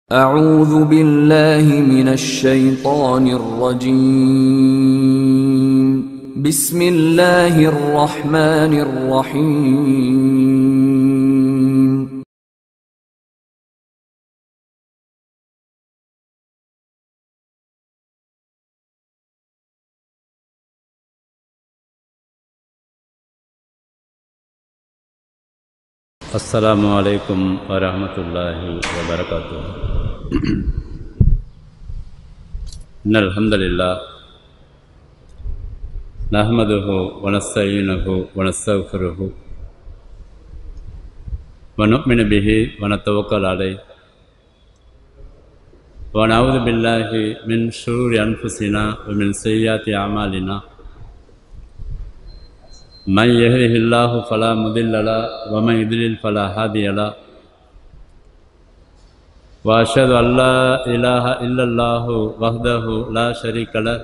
أعوذ بالله من الشيطان الرجيم بسم الله الرحمن الرحيم السلام عليكم ورحمة الله وبركاته إن الحمد لله نحمده ونستعينه ونستغفره ونؤمن به ونتوكل عليه ونعوذ بالله من شرور أنفسنا ومن سيئات أعمالنا من يهده الله فلا مضل له ومن يضلل فلا هادي له واشهد ان لا اله الا الله وحده لا شريك له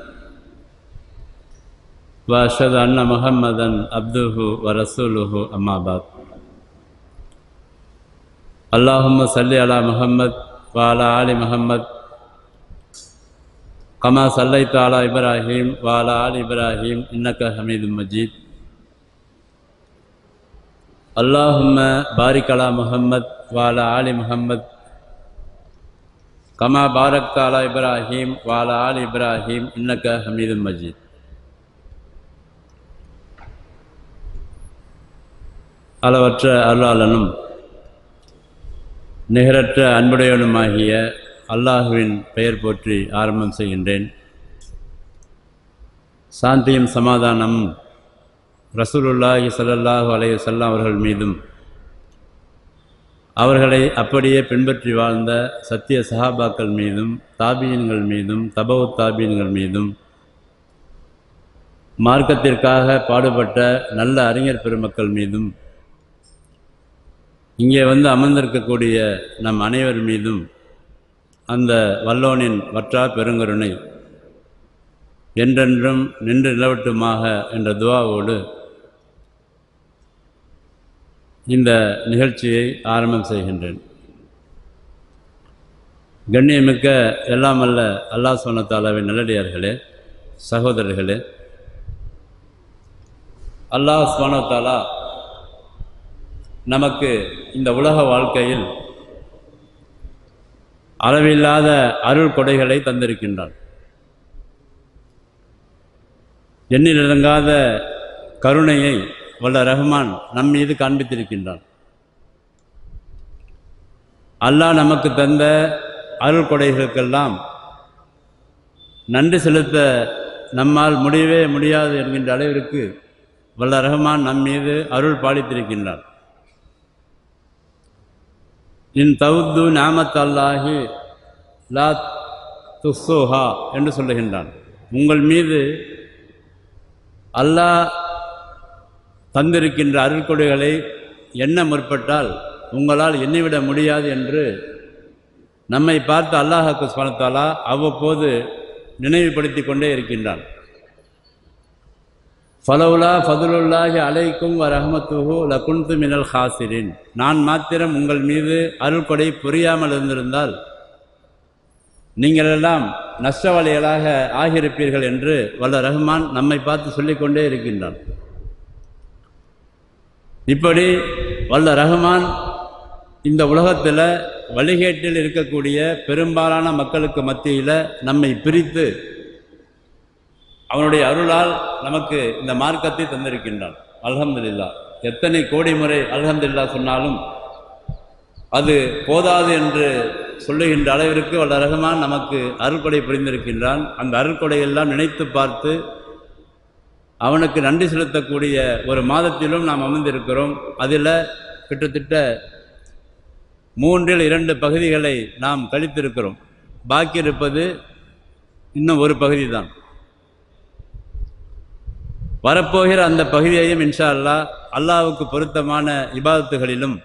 واشهد ان محمدا عبده ورسوله اما بعد اللهم صل على محمد وعلى ال محمد كما صليت على ابراهيم وعلى ال ابراهيم انك حميد مجيد اللهم بارك على محمد وعلى آل محمد كما باركت على إبراهيم وعلى آل إبراهيم إنك حميد مجيد அளவற்ற அருளாளனும் நிகரற்ற அன்புடையவனுமாகிய அல்லாஹுவின் பெயர் போற்றி ஆரம்பம் செய்கின்றேன் சாந்தியும் சமாதானமும் ரசூலுல்லாஹி ஸல்லல்லாஹு அலைஹி வஸல்லம் அவர்கள் மீதும் அவர்களை அப்படியே பின்பற்றி வாழ்ந்த சத்திய சஹாபாக்கள் மீதும் தாபீன்கள் மீதும் தபவு தாபீன்கள் மீதும் மார்க்கத்திற்காக பாடுபட்ட நல்ல அறிஞர் பெருமக்கள் மீதும் இங்கே வந்து அமர்ந்திருக்கக்கூடிய நம் அனைவர் மீதும் அந்த வல்லோனின் வற்றா பெருங்கருணை என்றென்றும் நின்று நிலவட்டுமாக என்ற துவாவோடு இந்த நிகழ்ச்சியை ஆரம்பம் செய்கின்றேன் கண்ணியமிக்க எல்லாமல்ல அல்லாஹ் சொன்னத்தாலாவின் நல்லடியார்களே சகோதரர்களே அல்லாஹ் சுவனத்தாலா நமக்கு இந்த உலக வாழ்க்கையில் அளவில்லாத அருள் கொடைகளை தந்திருக்கின்றான் எண்ணிலடங்காத கருணையை வல்ல ரஹ்மான் நம் மீது காண்பித்திருக்கின்றான் அல்லாஹ் நமக்கு தந்த அருள் கொடைகளுக்கெல்லாம் நன்றி செலுத்த நம்மால் முடியவே முடியாது என்கின்ற அளவிற்கு வல்ல ரஹ்மான் நம் மீது அருள் பாலித்திருக்கின்றான் இன் தவுத்து நாமத் அல்லாஹி லா துஸ்ஸோஹா என்று சொல்லுகின்றான் உங்கள் மீது அல்லாஹ் தந்திருக்கின்ற அருள்கொடைகளை எண்ண முற்பட்டால் உங்களால் எண்ணிவிட முடியாது என்று நம்மை பார்த்து அல்லாஹாக்கு ஸ்மரத்தாலா அவ்வப்போது நினைவுபடுத்தி கொண்டே இருக்கின்றான் ஃபலவுலா ஃபதுலுல்லாஹி அலைக்கும் வ ரஹமத்துஹு லகுன்து மினல் ஹாசிரின் நான் மாத்திரம் உங்கள் மீது அருள்கொடை புரியாமல் இருந்திருந்தால் நீங்களெல்லாம் நஷ்டவாளிகளாக ஆகியிருப்பீர்கள் என்று வல்ல ரஹ்மான் நம்மை பார்த்து சொல்லிக்கொண்டே இருக்கின்றான் இப்படி வல்ல ரஹ்மான் இந்த உலகத்தில் வழிகேட்டில் இருக்கக்கூடிய பெரும்பாலான மக்களுக்கு மத்தியில் நம்மை பிரித்து அவனுடைய அருளால் நமக்கு இந்த மார்க்கத்தை தந்திருக்கின்றான் அல்ஹம்துலில்லா எத்தனை கோடி முறை அல்ஹம்துல்லா சொன்னாலும் அது போதாது என்று சொல்லுகின்ற அளவிற்கு வல்ல ரஹ்மான் நமக்கு அருள்கொடை புரிந்திருக்கின்றான் அந்த அருள்கொடையெல்லாம் நினைத்து பார்த்து அவனுக்கு நன்றி செலுத்தக்கூடிய ஒரு மாதத்திலும் நாம் அமர்ந்திருக்கிறோம் அதில் கிட்டத்தட்ட மூன்றில் இரண்டு பகுதிகளை நாம் கழித்திருக்கிறோம் பாக்கி இருப்பது இன்னும் ஒரு பகுதி தான் வரப்போகிற அந்த பகுதியையும் இன்ஷா அல்லா அல்லாவுக்கு பொருத்தமான இபாதத்துகளிலும்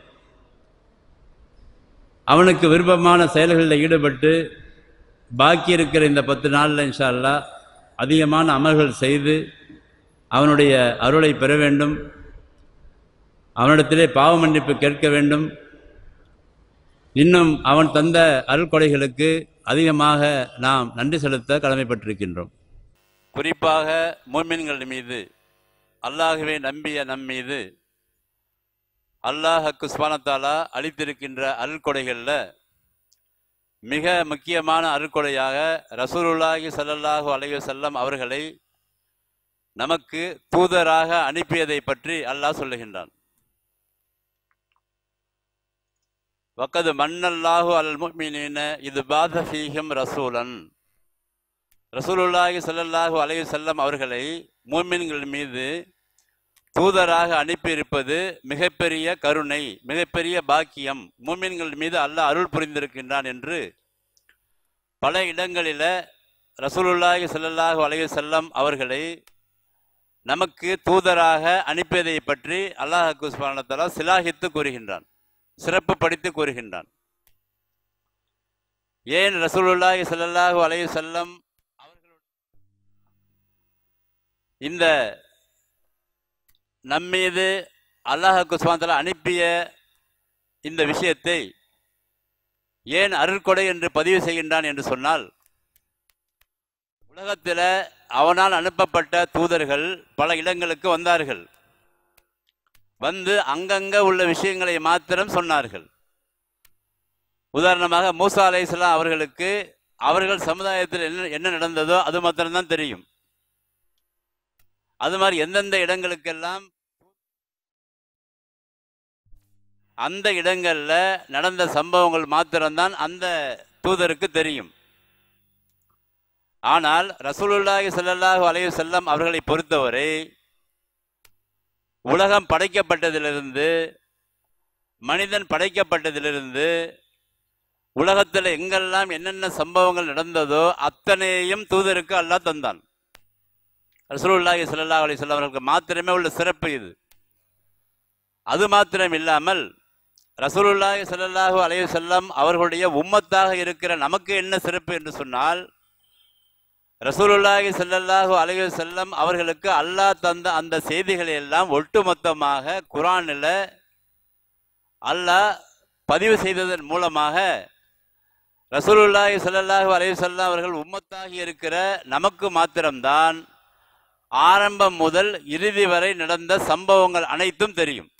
அவனுக்கு விருப்பமான செயல்களில் ஈடுபட்டு பாக்கி இருக்கிற இந்த பத்து நாளில் இன்ஷா அல்லா அதிகமான அமல்கள் செய்து அவனுடைய அருளை பெற வேண்டும் அவனிடத்திலே பாவ மன்னிப்பு கேட்க வேண்டும் இன்னும் அவன் தந்த அருள்கொடைகளுக்கு அதிகமாக நாம் நன்றி செலுத்த கடமைப்பட்டிருக்கின்றோம் குறிப்பாக மூமின்கள் மீது அல்லாஹுவை நம்பிய நம் மீது அல்லாஹக்கு சுபானத்தாலா அளித்திருக்கின்ற அருள்கொடைகளில் மிக முக்கியமான அருள்கொடையாக ரசூலுல்லாஹி ஸல்லல்லாஹு அலைஹி வஸல்லம் அவர்களை நமக்கு தூதராக அனுப்பியதை பற்றி அல்லாஹ் சொல்லுகின்றான் வக்கது மன்னல்லாஹு அல் முஃமினீன இது பாத ஃபீஹிம் ரசூலன் ரசூலுல்லாஹி ஸல்லல்லாஹு அலைஹி வஸல்லம் அவர்களை மூமின்கள் மீது தூதராக அனுப்பியிருப்பது மிகப்பெரிய கருணை மிகப்பெரிய பாக்கியம் மூமின்கள் மீது அல்லாஹ் அருள் புரிந்திருக்கின்றான் என்று பல இடங்களில ரசூலுல்லாஹி ஸல்லல்லாஹு அலைஹி வஸல்லம் அவர்களை நமக்கு தூதராக அனுப்பியதை பற்றி அல்லாஹ் குஸ்பானத்தலா சிலாகித்து கூறுகின்றான் சிறப்பு படித்து கூறுகின்றான் ஏன் ரசூலுல்லாஹி ஸல்லல்லாஹு அலைஹி வஸல்லம் அவர்களுடைய இந்த நம்மீது அல்லாஹ் குஸ்மாந்தலா அனுப்பிய இந்த விஷயத்தை ஏன் அருட்கொடை என்று பதிவு செய்கின்றான் என்று சொன்னால் உலகத்தில் அவனால் அனுப்பப்பட்ட தூதர்கள் பல இடங்களுக்கு வந்தார்கள் வந்து அங்கங்க உள்ள விஷயங்களை மாத்திரம் சொன்னார்கள் உதாரணமாக மூசா அலைஹிஸ்ஸலாம் அவர்களுக்கு அவர்கள் சமுதாயத்தில் என்ன என்ன நடந்ததோ அது மாத்திரம்தான் தெரியும் அது மாதிரி எந்தெந்த இடங்களுக்கெல்லாம் அந்த இடங்கள்ல நடந்த சம்பவங்கள் மாத்திரம்தான் அந்த தூதருக்கு தெரியும் ஆனால் ரசூலுல்லாஹி ஸல்லல்லாஹு அலைஹி வஸல்லம் அவர்களை பொறுத்தவரை உலகம் படைக்கப்பட்டதிலிருந்து மனிதன் படைக்கப்பட்டதிலிருந்து உலகத்தில் எங்கெல்லாம் என்னென்ன சம்பவங்கள் நடந்ததோ அத்தனையும் தூதருக்கு அல்லாஹ் தந்தான் ரசூலுல்லாஹி ஸல்லல்லாஹு அலைஹி வஸல்லம் அவர்களுக்கு மாத்திரமே உள்ள சிறப்பு இது அது மாத்திரம் இல்லாமல் ரசூலுல்லாஹி ஸல்லல்லாஹு அலைஹி வஸல்லம் அவர்களுடைய உம்மத்தாக இருக்கிற நமக்கு என்ன சிறப்பு என்று சொன்னால் ரசூலுல்லாஹி ஸல்லல்லாஹு அலைஹி வஸல்லம் அவர்களுக்கு அல்லாஹ் தந்த அந்த செய்திகளை எல்லாம் ஒட்டுமொத்தமாக குர்ஆனில் அல்லாஹ் பதிவு செய்ததன் மூலமாக ரசூலுல்லாஹி ஸல்லல்லாஹு அலைஹி வஸல்லம் அவர்கள் உம்மத்தாகி இருக்கிற நமக்கு மாத்திரம்தான் ஆரம்பம் முதல் இறுதி வரை நடந்த சம்பவங்கள் அனைத்தும் தெரியும்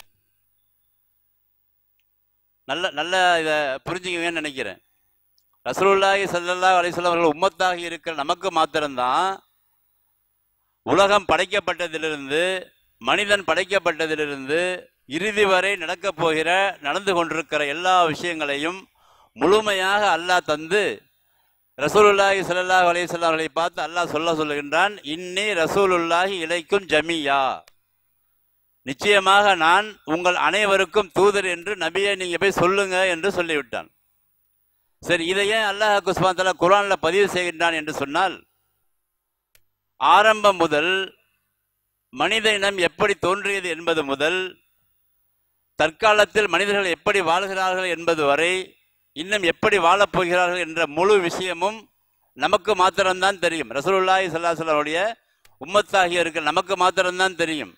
நல்ல நல்ல இதை புரிஞ்சுக்குவீங்கன்னு நினைக்கிறேன் ரசூலுல்லாஹி ஸல்லல்லாஹு அலைஹி வஸல்லம் அவர்கள் உம்மத்தாகி இருக்கிற நமக்கு மாத்திரம்தான் உலகம் படைக்கப்பட்டதிலிருந்து மனிதன் படைக்கப்பட்டதிலிருந்து இறுதி வரை நடக்கப் போகிற நடந்து கொண்டிருக்கிற எல்லா விஷயங்களையும் முழுமையாக அல்லாஹ் தந்து ரசூலுல்லாஹி ஸல்லல்லாஹு அலைஹி வஸல்லம் அவர்களை பார்த்து அல்லாஹ் சொல்ல சொல்லுகின்றான் இன்னி ரசூலுல்லாஹி இலைக்கும் ஜமியா நிச்சயமாக நான் உங்கள் அனைவருக்கும் தூதர் என்று நபியை நீங்க போய் சொல்லுங்க என்று சொல்லிவிட்டான் சரி இதை ஏன் அல்லாஹ் குஸ்மான் குரான்ல பதிவு செய்கின்றான் என்று சொன்னால் ஆரம்பம் முதல் மனித இனம் எப்படி தோன்றியது என்பது முதல் தற்காலத்தில் மனிதர்கள் எப்படி வாழ்கிறார்கள் என்பது வரை இன்னும் எப்படி வாழப் போகிறார்கள் என்ற முழு விஷயமும் நமக்கு மாத்திரம்தான் தெரியும் ரசூலுல்லாஹி ஸல்லல்லாஹு உம்மத்தாகிய இருக்கிற நமக்கு மாத்திரம்தான் தெரியும்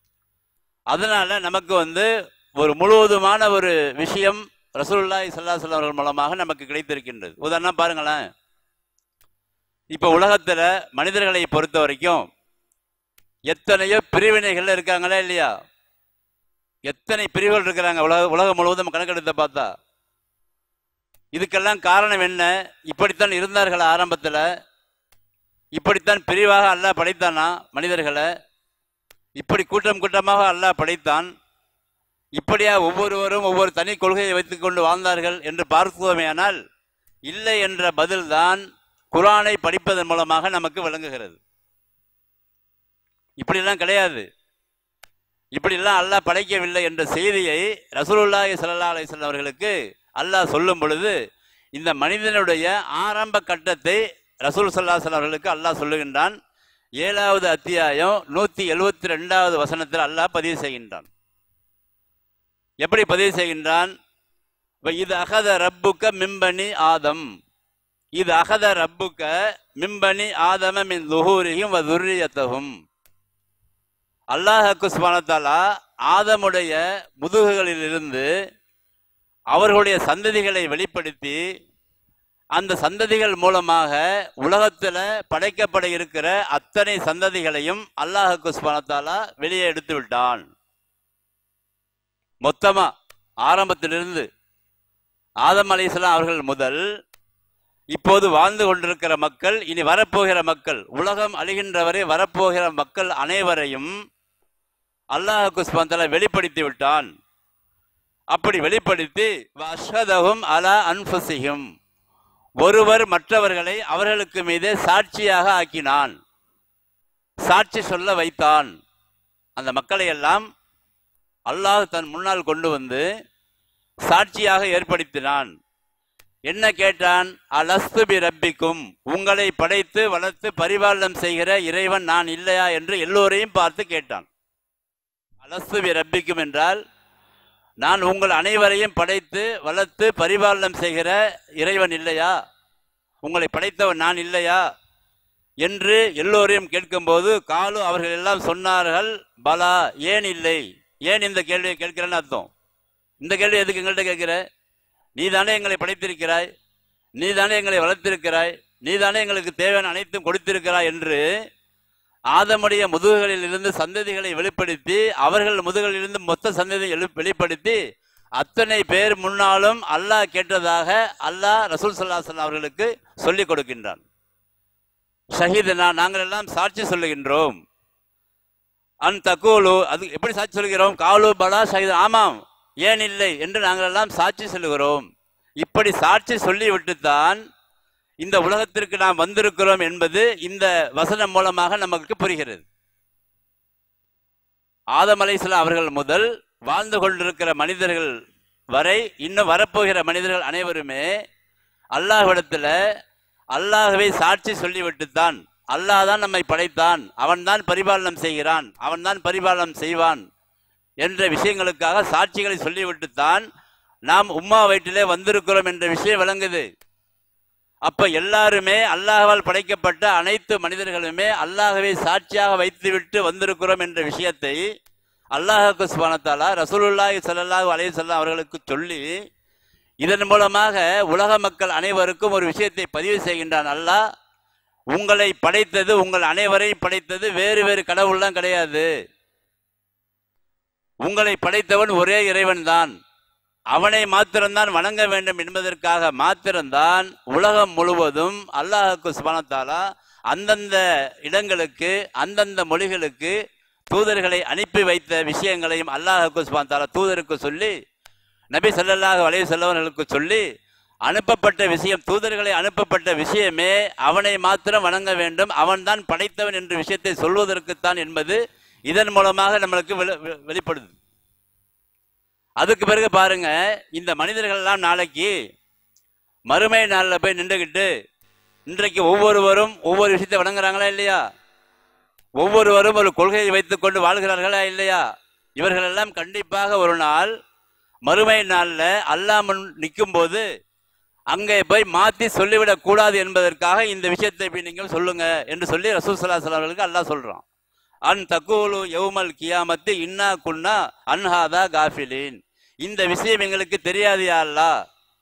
அதனால நமக்கு வந்து ஒரு முழுவதுமான ஒரு விஷயம் ரசூலுல்லாஹி ஸல்லல்லாஹு அலைஹி அவர்கள் மூலமாக நமக்கு கிடைத்திருக்கின்றது உதாரணம் பாருங்களேன் இப்போ உலகத்துல மனிதர்களை பொறுத்த வரைக்கும் எத்தனையோ பிரிவினைகள் இருக்காங்களா இல்லையா எத்தனை பிரிவுகள் இருக்கிறாங்க உலக உலகம் முழுவதும் கணக்கெடுத்து பார்த்தா இதுக்கெல்லாம் காரணம் என்ன இப்படித்தான் இருந்தார்கள் ஆரம்பத்தில் இப்படித்தான் பிரிவாக அல்லாஹ் படைத்தானா மனிதர்களை இப்படி கூட்டம் கூட்டமாக அல்லாஹ் படைத்தான் இப்படியா ஒவ்வொருவரும் ஒவ்வொரு தனி கொள்கையை வைத்துக்கொண்டு வாழ்ந்தார்கள் என்று பார்க்குவோமேயானால் இல்லை என்ற பதில்தான் குரானை படிப்பதன் மூலமாக நமக்கு விளங்குகிறது இப்படிலாம் கிடையாது இப்படிலாம் அல்லாஹ் படைக்கவில்லை என்ற செய்தியை ரசூலுல்லாஹி ஸல்லல்லாஹு அலைஹி வஸல்லம் அவர்களுக்கு அல்லாஹ் சொல்லும் பொழுது இந்த மனிதனுடைய ஆரம்ப கட்டத்தை ரசூல் ஸல்லல்லாஹு அலைஹி அவர்களுக்கு அல்லாஹ் சொல்லுகின்றான் ஏழாவது அத்தியாயம் நூத்தி எழுவத்தி ரெண்டாவது வசனத்தில் அல்லாஹ் பதிவு செய்கின்றான் எப்படி பதிவு செய்கின்றான் "வ இது அகத ரப்புக்க மிம்பனி ஆதம் இது அகத ரப்புக்க மிம்பனி ஆதம மின் லுஹூரியும் வ துர்ரியத்தகும் அல்லாஹ் சுபானத்தாலா ஆதமுடைய முதுகுகளிலிருந்து அவர்களுடைய சந்ததிகளை வெளிப்படுத்தி அந்த சந்ததிகள் மூலமாக உலகத்துல படைக்கப்பட இருக்கிற அத்தனை சந்ததிகளையும் அல்லாஹுக்கு சுபனத்தாலா வெளியே எடுத்து விட்டான் மொத்தமா ஆரம்பத்திலிருந்து ஆதம் அலைஹிஸ்ஸலாம் அவர்கள் முதல் இப்போது வாழ்ந்து கொண்டிருக்கிற மக்கள் இனி வரப்போகிற மக்கள் உலகம் அழிகின்ற வரை வரப்போகிற மக்கள் அனைவரையும் அல்லாஹுக்கு சுபனத்தாலா வெளிப்படுத்தி விட்டான் அப்படி வெளிப்படுத்தி அஷ்ஹதஹும் அலா அன்ஃபுசிஹிம் ஒருவர் மற்றவர்களை அவர்களுக்கு மீதே சாட்சியாக ஆக்கினான் சாட்சி சொல்ல வைத்தான் அந்த மக்களை எல்லாம் அல்லாஹ் தன் முன்னால் கொண்டு வந்து சாட்சியாக ஏற்படுத்தினான் என்ன கேட்டான் அலஸ்து பி ரப்பிக்கும் உங்களை படைத்து வளர்த்து பரிபாலனம் செய்கிற இறைவன் நான் இல்லையா என்று எல்லோரையும் பார்த்து கேட்டான் அலஸ்து பி ரப்பிக்கும் என்றால் நான் உங்கள் அனைவரையும் படைத்து வளர்த்து பரிபாலனம் செய்கிற இறைவன் இல்லையா உங்களை படைத்தவன் நான் இல்லையா என்று எல்லோரையும் கேட்கும்போது காலு அவர்கள் எல்லாம் சொன்னார்கள் பலா ஏன் இல்லை ஏன் இந்த கேள்வியை கேட்கிறேன்னு அர்த்தம் இந்த கேள்வி எதுக்கு எங்கள்கிட்ட கேட்கிற நீ தானே எங்களை படைத்திருக்கிறாய் நீ தானே எங்களை வளர்த்திருக்கிறாய் நீ தானே எங்களுக்கு தேவையான அனைத்தும் கொடுத்திருக்கிறாய் என்று ஆதமுடைய முதுகுகளில் இருந்து சந்ததிகளை வெளிப்படுத்தி அவர்கள் முதுகில் இருந்து மொத்த சந்ததியை எழு- வெளிப்படுத்தி அத்தனை பேர் முன்னாலும் அல்லாஹ் கேட்டதாக அல்லாஹ் ரசூல் சல்லாஹ் அவர்களுக்கு சொல்லிக் கொடுக்கின்றான் ஷஹீதனா நாங்கள் எல்லாம் சாட்சி சொல்லுகின்றோம் அன் தக்கூலு அது எப்படி சாட்சி சொல்கிறோம் காலு பலா ஷஹீத் ஆமாம் ஏன் இல்லை என்று நாங்கள் எல்லாம் சாட்சி சொல்லுகிறோம் இப்படி சாட்சி சொல்லிவிட்டுத்தான் இந்த உலகத்திற்கு நாம் வந்திருக்கிறோம் என்பது இந்த வசனம் மூலமாக நமக்கு புரிகிறது ஆதம் அலைஹிஸ்ஸலாம் அவர்கள் முதல் வாழ்ந்து கொண்டிருக்கிற மனிதர்கள் வரை இன்னும் வரப்போகிற மனிதர்கள் அனைவருமே அல்லாஹ்விடத்துல அல்லாஹ்வை சாட்சி சொல்லிவிட்டுத்தான் அல்லாஹ் தான் நம்மை படைத்தான் அவன்தான் பரிபாலனம் செய்கிறான் அவன்தான் பரிபாலனம் செய்வான் என்ற விஷயங்களுக்காக சாட்சிகளை சொல்லிவிட்டுத்தான் நாம் உம்மா வயிற்றிலே வந்திருக்கிறோம் என்ற விஷயம் விளங்குது அப்ப எல்லாருமே அல்லாஹ்வால் படைக்கப்பட்ட அனைத்து மனிதர்களுமே அல்லாஹ்வை சாட்சியாக வைத்துவிட்டு வந்திருக்கிறோம் என்ற விஷயத்தை அல்லாஹுக்கு சுபானத்தாலா ரசூலுல்லாஹி ஸல்லல்லாஹு அலைஹி வஸல்லம் அவர்களுக்கு சொல்லி இதன் மூலமாக உலக மக்கள் அனைவருக்கும் ஒரு விஷயத்தை பதிவு செய்கின்றான் அல்லாஹ் உங்களை படைத்தது உங்கள் அனைவரையும் படைத்தது வேறு வேறு கடவுள்லாம் கிடையாது உங்களை படைத்தவன் ஒரே இறைவன் தான் அவனை மாத்திரம்தான் வணங்க வேண்டும் என்பதற்காக மாத்திரம்தான் உலகம் முழுவதும் அல்லாஹுக்கு சுபானத்தாலா அந்தந்த இடங்களுக்கு அந்தந்த மொழிகளுக்கு தூதர்களை அனுப்பி வைத்த விஷயங்களையும் அல்லாஹுக்கு சுபானத்தாலா தூதருக்கு சொல்லி நபி ஸல்லல்லாஹு அலைஹி செல்லவர்களுக்கு சொல்லி அனுப்பப்பட்ட விஷயம் தூதர்களை அனுப்பப்பட்ட விஷயமே அவனை மாத்திரம் வணங்க வேண்டும் அவன்தான் படைத்தவன் என்ற விஷயத்தை சொல்வதற்குத்தான் என்பது இதன் மூலமாக நம்மளுக்கு வெளி- வெளி- வெளிப்படுது அதுக்கு பிறகு பாருங்க இந்த மனிதர்கள் எல்லாம் நாளைக்கு மறுமை நாளில் போய் நின்றுக்கிட்டு இன்றைக்கு ஒவ்வொருவரும் ஒவ்வொரு விஷயத்தை வணங்குறாங்களா இல்லையா ஒவ்வொருவரும் ஒரு கொள்கையை வைத்துக்கொண்டு வாழ்கிறார்களா இல்லையா இவர்கள் எல்லாம் கண்டிப்பாக ஒரு நாள் மறுமை நாளில் அல்லாஹ் முன் நிற்கும் போது அங்கே போய் மாத்தி சொல்லிவிடக் கூடாது என்பதற்காக இந்த விஷயத்தை போய் நீங்கள் சொல்லுங்க என்று சொல்லி ரசூல் ஸல்லல்லாஹு அலைஹி அவர்களுக்கு அல்லாஹ் சொல்றான் அன் தக்கூலு யௌமல் கியாமத்து இன்னா குன்னா அன்ஹாதா காஃபிலின் இந்த விஷயம் எங்களுக்கு தெரியாது யா அல்லாஹ்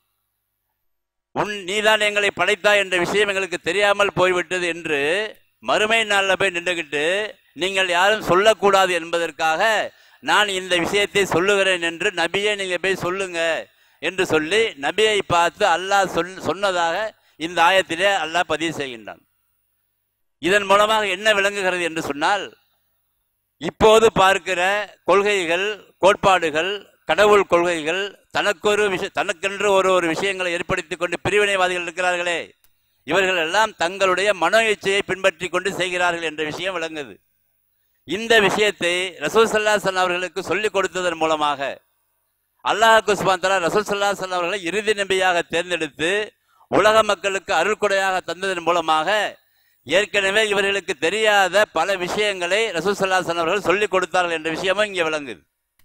உன் நீதான் எங்களை படைத்தாய் என்ற விஷயம் எங்களுக்கு தெரியாமல் போய்விட்டது என்று மறுமை நாளில் போய் நின்றுகிட்டு நீங்கள் யாரும் சொல்லக்கூடாது என்பதற்காக நான் இந்த விஷயத்தை சொல்லுகிறேன் என்று நபியே நீங்க போய் சொல்லுங்க என்று சொல்லி நபியை பார்த்து அல்லாஹ் சொல் சொன்னதாக இந்த ஆயத்திலே அல்லாஹ் பதிவு செய்கின்றான் இதன் மூலமாக என்ன விளங்குகிறது என்று சொன்னால் இப்போது பார்க்கிற கொள்கைகள் கோட்பாடுகள் கடவுள் கொள்கைகள் தனக்கொரு விஷய தனக்கென்று ஒரு ஒரு விஷயங்களை ஏற்படுத்திக் கொண்டு பிரிவினைவாதிகள் இருக்கிறார்களே இவர்கள் எல்லாம் தங்களுடைய மனோ இச்சையை பின்பற்றி கொண்டு செய்கிறார்கள் என்ற விஷயம் விளங்குது இந்த விஷயத்தை ரசூல் சல்லாசன் அவர்களுக்கு சொல்லிக் கொடுத்ததன் மூலமாக அல்லாஹ் குஸ்பான் தலா ரசூல் சல்லாசன் அவர்களை இறுதி நபியாக தேர்ந்தெடுத்து உலக மக்களுக்கு அருள்கொடையாக தந்ததன் மூலமாக ஏற்கனவே இவர்களுக்கு தெரியாத பல விஷயங்களை ரசூல் சல்லாசன் அவர்கள் சொல்லிக் கொடுத்தார்கள் என்ற விஷயமும் இங்கே விளங்குது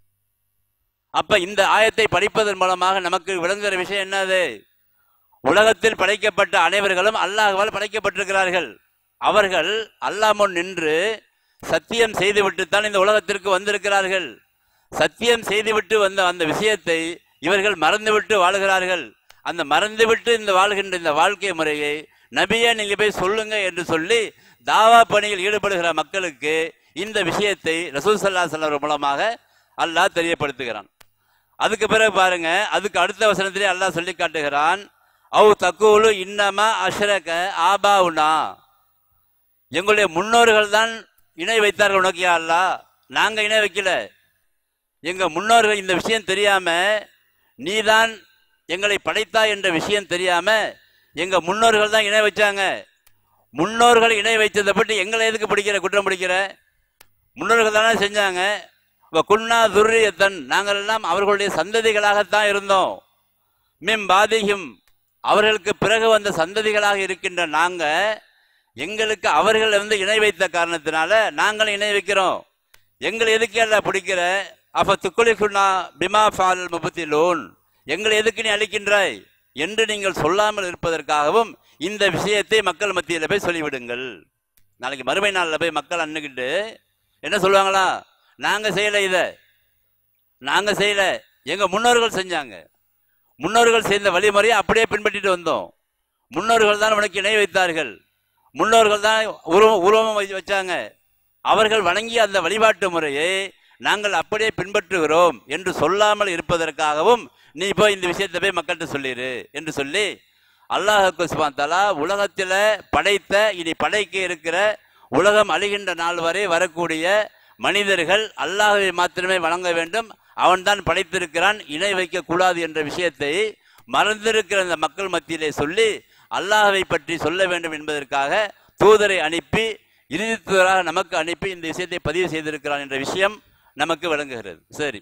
அப்ப இந்த ஆயத்தை படிப்பதன் மூலமாக நமக்கு விளங்குகிற விஷயம் என்னது உலகத்தில் படைக்கப்பட்ட அனைவர்களும் அல்லாஹ்வால் படைக்கப்பட்டிருக்கிறார்கள் அவர்கள் அல்லாஹ் முன் நின்று சத்தியம் செய்துவிட்டு தான் இந்த உலகத்திற்கு வந்திருக்கிறார்கள் சத்தியம் செய்துவிட்டு வந்த அந்த விஷயத்தை இவர்கள் மறந்துவிட்டு வாழுகிறார்கள் அந்த மறந்துவிட்டு இந்த வாழ்கின்ற இந்த வாழ்க்கை முறையை நபியே நீங்க போய் சொல்லுங்க என்று சொல்லி தாவா பணியில் ஈடுபடுகிற மக்களுக்கு இந்த விஷயத்தை ரசூல் சல்லா செல்வர் மூலமாக அல்லாஹ் தெரியப்படுத்துகிறான் அதுக்கு பிறகு பாருங்க அதுக்கு அடுத்த வசனத்திலே அல்லாஹ் சொல்லி காட்டுகிறான் அவு தக்கூலு இன்னமா அஷ்ரக ஆபாவுனா எங்களுடைய முன்னோர்கள் தான் இணை வைத்தார்கள் உனக்கு யா அல்லாஹ் நாங்க இணை வைக்கல எங்க முன்னோர்கள் இந்த விஷயம் தெரியாம நீதான் எங்களை படைத்தாய் என்ற விஷயம் தெரியாம எங்க முன்னோர்கள் தான் இணை வச்சாங்க முன்னோர்கள் இணை வைத்ததை பற்றி எங்களை எதுக்கு பிடிக்கிற குற்றம் பிடிக்கிற முன்னோர்கள் தானே செஞ்சாங்க இப்ப குன்னா துர்ரியத்தன் நாங்கள் எல்லாம் அவர்களுடைய சந்ததிகளாகத்தான் இருந்தோம் மிம் பாதிகும் அவர்களுக்கு பிறகு வந்த சந்ததிகளாக இருக்கின்ற நாங்க எங்களுக்கு அவர்கள் வந்து இணை வைத்த காரணத்தினால நாங்கள் இணை வைக்கிறோம் எங்களை எதுக்கு எல்லாம் பிடிக்கிற அப்ப துக்குலி குன்னா பிமா ஃபால் முபத்தி லோன் எங்களை எதுக்கு நீ அழிக்கின்றாய் என்று நீங்கள் சொல்லாமல் இருப்பதற்காகவும் இந்த விஷயத்தை மக்கள் மத்தியில் போய் சொல்லிவிடுங்கள் நாளைக்கு மறுமை நாளில் போய் மக்கள் அண்ணுக்கிட்டு என்ன சொல்லுவாங்களா நாங்க செய்யல இத நாங்க செய்யல எங்க முன்னோர்கள் செஞ்சாங்க முன்னோர்கள் செய்த வழிமுறையை அப்படியே பின்பற்றிட்டு வந்தோம் முன்னோர்கள் தான் உனக்கு இணை வைத்தார்கள் முன்னோர்கள் தான் உருவம் உருவம் வை- வச்சாங்க அவர்கள் வணங்கிய அந்த வழிபாட்டு முறையை நாங்கள் அப்படியே பின்பற்றுகிறோம் என்று சொல்லாமல் இருப்பதற்காகவும் நீ போய் இந்த விஷயத்தை போய் மக்கள்கிட்ட சொல்லிடு என்று சொல்லி அல்லாஹ் சுபான் தலா உலகத்தில் படைத்த இனி படைக்க இருக்கிற உலகம் அழிகின்ற நாள் வரை வரக்கூடிய மனிதர்கள் அல்லாஹ்வை மாத்திரமே வணங்க வேண்டும் அவன்தான் படைத்திருக்கிறான் இணை வைக்கக்கூடாது என்ற விஷயத்தை மறந்திருக்கிற அந்த மக்கள் மத்தியிலே சொல்லி அல்லாஹ்வை பற்றி சொல்ல வேண்டும் என்பதற்காக தூதரை அனுப்பி இறுதி தூதராக நமக்கு அனுப்பி இந்த விஷயத்தை பதிவு செய்திருக்கிறான் என்ற விஷயம் நமக்கு விளங்குகிறது சரி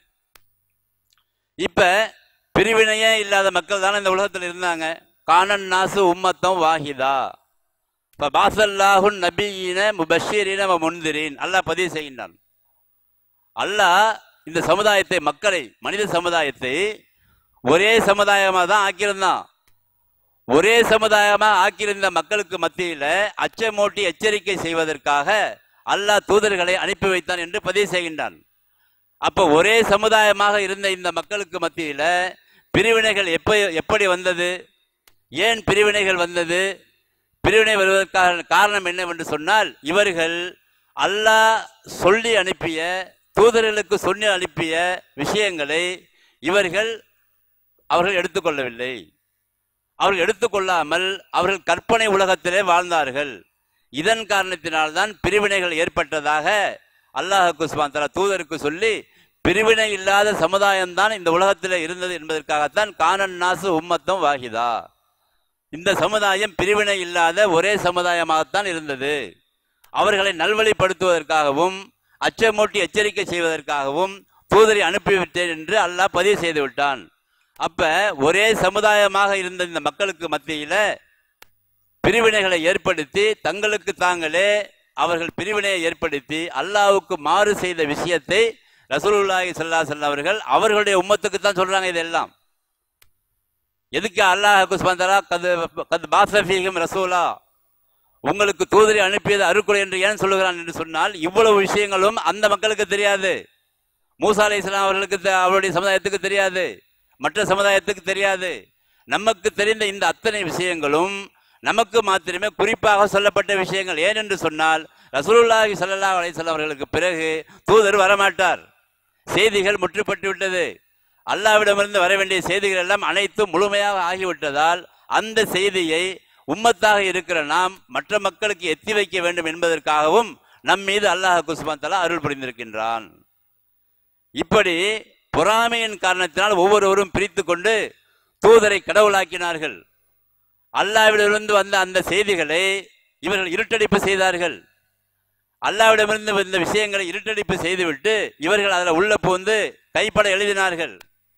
இப்ப பிரிவினையே இல்லாத மக்கள் தானே இந்த உலகத்தில் இருந்தாங்க கானன் நாசு உம்மத்தம் வாஹிதா இப்ப பாசல்லாஹுன் நபியின முபஷீரின முன்திரின் அல்லாஹ் பதிவு செய்கின்றான் அல்லாஹ் இந்த சமுதாயத்தை மக்களை மனித சமுதாயத்தை ஒரே சமுதாயமா தான் ஆக்கியிருந்தான் ஒரே சமுதாயமா ஆக்கியிருந்த மக்களுக்கு மத்தியில அச்சமூட்டி எச்சரிக்கை செய்வதற்காக அல்லாஹ் தூதர்களை அனுப்பி வைத்தான் என்று பதிவு செய்கின்றான் அப்ப ஒரே சமுதாயமாக இருந்த இந்த மக்களுக்கு மத்தியில பிரிவினைகள் எப்ப எப்படி வந்தது ஏன் பிரிவினைகள் வந்தது பிரிவினை வருவதற்கான காரணம் என்னவென்று சொன்னால் இவர்கள் அல்லாஹ் சொல்லி அனுப்பிய தூதர்களுக்கு சொல்லி அனுப்பிய விஷயங்களை இவர்கள் அவர்கள் எடுத்துக்கொள்ளவில்லை அவர்கள் எடுத்துக்கொள்ளாமல் அவர்கள் கற்பனை உலகத்திலே வாழ்ந்தார்கள் இதன் காரணத்தினால்தான் பிரிவினைகள் ஏற்பட்டதாக அல்லாஹ் குஸ்மான் தலா தூதருக்கு சொல்லி பிரிவினை இல்லாத சமுதாயம்தான் இந்த உலகத்தில் இருந்தது என்பதற்காகத்தான் கானன் நாசு உம்மத்தம் வாகிதா இந்த சமுதாயம் பிரிவினை இல்லாத ஒரே சமுதாயமாகத்தான் இருந்தது அவர்களை நல்வழிப்படுத்துவதற்காகவும் அச்சமூட்டி எச்சரிக்கை செய்வதற்காகவும் தூதரை அனுப்பிவிட்டேன் என்று அல்லாஹ் பதிவு செய்து விட்டான் அப்ப ஒரே சமுதாயமாக இருந்த இந்த மக்களுக்கு மத்தியில பிரிவினைகளை ஏற்படுத்தி தங்களுக்கு தாங்களே அவர்கள் பிரிவினையை ஏற்படுத்தி அல்லாஹ்வுக்கு மாறு செய்த விஷயத்தை ரசூலுல்லாஹி ஸல்லல்லாஹு அலைஹி வஸல்லம் அவர்கள் அவர்களுடைய உம்மத்துக்கு தான் சொல்றாங்க இதெல்லாம் எதுக்கு அல்லாஹ் குஸ்பந்தரா கது கது பாசஃபீகம் ரசூலா உங்களுக்கு தூதரை அனுப்பியது அருக்குறை என்று ஏன் சொல்லுகிறான் என்று சொன்னால் இவ்வளவு விஷயங்களும் அந்த மக்களுக்கு தெரியாது மூசா அலை இஸ்லாம் அவர்களுக்கு தெ- அவருடைய சமுதாயத்துக்கு தெரியாது மற்ற சமுதாயத்துக்கு தெரியாது நமக்கு தெரிந்த இந்த அத்தனை விஷயங்களும் நமக்கு மாத்திரமே குறிப்பாக சொல்லப்பட்ட விஷயங்கள் ஏனென்று சொன்னால் ரசூலுல்லாஹி ஸல்லல்லாஹு அலைஹி வஸல்லம் அவர்களுக்கு பிறகு தூதர் வரமாட்டார் செய்திகள் முற்றுப்பட்டு விட்டது அல்லாவிடமிருந்து வர வேண்டிய செய்திகள் எல்லாம் அனைத்தும் முழுமையாக ஆகிவிட்டதால் அந்த செய்தியை உம்மத்தாக இருக்கிற நாம் மற்ற மக்களுக்கு எத்தி வைக்க வேண்டும் என்பதற்காகவும் நம் மீது அல்லாஹ் குஸ்மான் தலா அருள் புரிந்திருக்கின்றான் இப்படி பொறாமையின் காரணத்தினால் ஒவ்வொருவரும் பிரித்து கொண்டு தூதரை கடவுளாக்கினார்கள் அல்லாவிடமிருந்து வந்த அந்த செய்திகளை இவர்கள் இருட்டடிப்பு செய்தார்கள் அல்லாவிடமிருந்து வந்த விஷயங்களை இருட்டடிப்பு செய்துவிட்டு இவர்கள் அதில் உள்ள புகுந்து கைப்பட எழுதினார்கள்